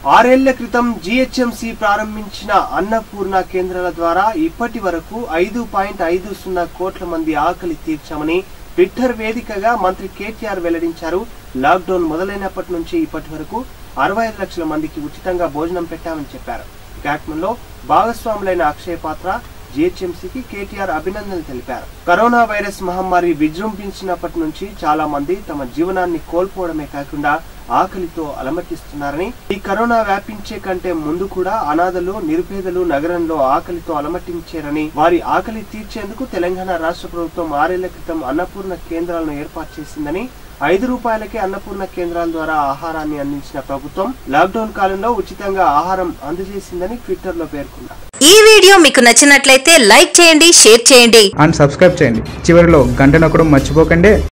ఆరేళ్ల క్రితం జీహెచ్ఎంసీ ప్రారంభించిన అన్నపూర్ణ కేంద్రాల ద్వారా ఇప్పటి వరకు ఐదు పాయింట్ ఐదు సున్నా కోట్ల మంది ఆకలి తీర్చామని ట్విట్టర్ వేదికగా మంత్రి కేటీఆర్ వెల్లడించారు లాక్డౌన్ మొదలైనప్పటి నుంచి ఇప్పటి వరకు అరవై ఐదు లక్షల మందికి ఉచితంగా భోజనం పెట్టామని చెప్పారు కార్యక్రమంలో భాగస్వాములైన అక్షయ పాత్ర జిహెచ్ఎంసీకి కేటీఆర్ అభినందనలు తెలిపారు కరోనా వైరస్ మహమ్మారి విజృంభించినప్పటి నుంచి చాలా మంది తమ జీవనాన్ని కోల్పోవడమే కాకుండా ఆకలితో అలమటిస్తున్నారని ఈ కరోనా వ్యాపించే కంటే ముందు కూడా అనాథలు నిరుపేదలు నగరంలో ఆకలితో అలమటించారని వారి ఆకలి తీర్చేందుకు తెలంగాణ రాష్ట్ర ప్రభుత్వం ఆరేళ్ల క్రితం అన్నపూర్ణ కేంద్రాలను ఏర్పాటు చేసిందని ఐదు రూపాయలకే అన్నపూర్ణ కేంద్రాల ద్వారా ఆహారాన్ని అందించిన ప్రభుత్వం లాక్డౌన్ కాలంలో ఉచితంగా ఆహారం అందజేసిందని ట్విట్టర్ లో పేర్కొన్నారు ఈ వీడియో మీకు నచ్చినట్లయితే లైక్ చేయండి షేర్ చేయండి అండ్ సబ్స్క్రైబ్ చేయండి చివరిలో గంట నొక్కడం మర్చిపోకండి